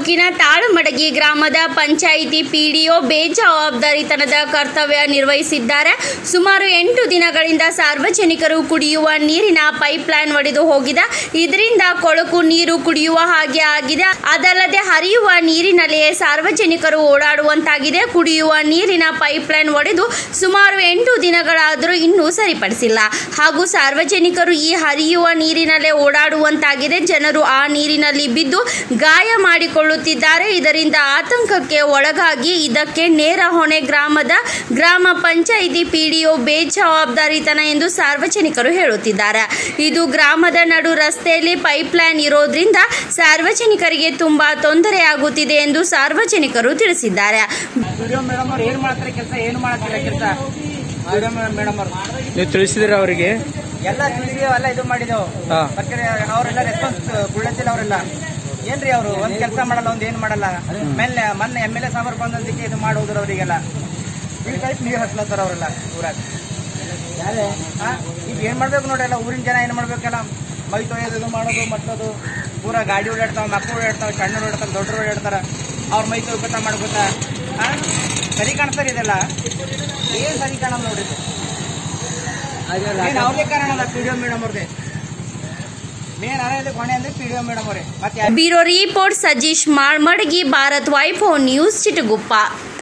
ತಾಲೂಕಿನ ತಾಳಮಡಗಿ ಗ್ರಾಮದ ಪಂಚಾಯಿತಿ ಪಿಡಿಒ ಬೇಜವಾಬ್ದಾರಿತನದ ಕರ್ತವ್ಯ ನಿರ್ವಹಿಸಿದ್ದಾರೆ ಸುಮಾರು ಎಂಟು ದಿನಗಳಿಂದ ಸಾರ್ವಜನಿಕರು ಕುಡಿಯುವ ನೀರಿನ ಪೈಪ್ಲೈನ್ ಒಡೆದು ಹೋಗಿದೆ ಇದರಿಂದ ಕೊಳಕು ನೀರು ಕುಡಿಯುವ ಹಾಗೆ ಆಗಿದೆ ಅದಲ್ಲದೆ ಹರಿಯುವ ನೀರಿನಲ್ಲಿಯೇ ಸಾರ್ವಜನಿಕರು ಓಡಾಡುವಂತಾಗಿದೆ ಕುಡಿಯುವ ನೀರಿನ ಪೈಪ್ಲೈನ್ ಒಡೆದು ಸುಮಾರು ಎಂಟು ದಿನಗಳಾದರೂ ಇನ್ನೂ ಸರಿಪಡಿಸಿಲ್ಲ ಹಾಗೂ ಸಾರ್ವಜನಿಕರು ಈ ಹರಿಯುವ ನೀರಿನಲ್ಲೇ ಓಡಾಡುವಂತಾಗಿದೆ ಜನರು ಆ ನೀರಿನಲ್ಲಿ ಬಿದ್ದು ಗಾಯ ಮಾಡಿಕೊಳ್ಳುತ್ತಿದ್ದಾರೆ ಇದರಿಂದ ಆತಂಕಕ್ಕೆ ಒಳಗಾಗಿ ಇದಕ್ಕೆ ನೇರ ಹೊಣೆ ಗ್ರಾಮದ ಗ್ರಾಮ ಪಂಚಾಯಿತಿ ಪಿಡಿಒ ಬೇಜವಾಬ್ದಾರಿತನ ಎಂದು ಸಾರ್ವಜನಿಕರು ಹೇಳುತ್ತಿದ್ದಾರೆ ಇದು ಗ್ರಾಮದ ನಡು ರಸ್ತೆಯಲ್ಲಿ ಪೈಪ್ಲೈನ್ ಇರೋದ್ರಿಂದ ಸಾರ್ವಜನಿಕರಿಗೆ ತುಂಬಾ ತೊಂದರೆಯಾಗುತ್ತಿದೆ ಎಂದು ಸಾರ್ವಜನಿಕರು ತಿಳಿಸಿದ್ದಾರೆ ವಿಡಿಯೋ ಮೇಡಮ್ ಅವ್ರು ಏನ್ ಮಾಡ್ತಾರೆ ಕೆಲಸ ಏನು ಮಾಡತ್ತಿಲ್ಲ ಕೆಲಸ ವಿಡಿಯೋ ಮೇಡಮ್ ಅವ್ರು ನೀವು ತಿಳಿಸಿದಿರ ಅವರಿಗೆ ಎಲ್ಲ ತಿಳಿದೀವಿ ಎಲ್ಲ ಇದು ಮಾಡಿದೆವು ಹಾ. ಮತ್ತೆ ಅವರೆಲ್ಲ ರೆಸ್ಪಾನ್ಸ್ ಕುಳ್ಳತ್ತಿಲ್ಲ ಅವರೆಲ್ಲ ಏನ್ರಿ ಅವರು ಒಂದ್ ಕೆಲಸ ಮಾಡಲ್ಲ ಒಂದ್ ಏನ್ ಮಾಡಲ್ಲ ಮೇಲೆ ಮೊನ್ನೆ ಎಮ್ ಎಲ್ ಎ ಸಾಬರ್ ಬಂದದಕ್ಕೆ ಇದು ಮಾಡಿ ಹೋದ್ರು ಅವರಿಗೆಲ್ಲ ಈ ಟೈಪ್ ನೀರ್ ಹತ್ಲತ್ತಾರ ಅವರೆಲ್ಲ ಊರಾಗ ಹಾ? ಈಗ ಏನ್ ಮಾಡ್ಬೇಕು ನೋಡಿ ಎಲ್ಲ ಊರಿನ ಜನ ಏನ್ ಮಾಡ್ಬೇಕಲ್ಲ ಮೈ ತೊಳೆಯೋದು ಇದು ಮಾಡೋದು ಮತ್ತದು ಪೂರ ಗಾಡಿ ಓಡಾಡ್ತಾವ ಮಕ್ಕಳು ಓಡಾಡ್ತಾವ ಸಣ್ಣರು ಓಡಾಡ್ತಾವ ದೊಡ್ಡರು ಓಡಾಡ್ತಾರ ಅವ್ರ ಮೈ ತೊಳ್ಕೊತಾ ಮಾಡ್ಕೊತಾ ಹಾ? ಸರಿ ಕಾಣಿಸ್ತಾರೆ ಇದೆಲ್ಲ ಏನ್ ಸರಿ ಕಾಣಲ್ಲ ನೋಡ್ರಿ ಇದು. ಏನ್ ಅವ್ರದೇ ಕಾರಣ ಅಲ್ಲ ಪಿ ಡಿ ಒ ಮೇಡಮ್ ಅವ್ರದೇ ಮೇನ್ ಅದೇ ಕೊನೆ ಅಂದ್ರೆ ಪಿ ಡಿ ಒ ಮೇಡಮ್ ಅವರೇ ಮತ್ತೆ ಯಾರು bureau report Sajeesh Malmadagi Bharat Vaibhav news Chitguppa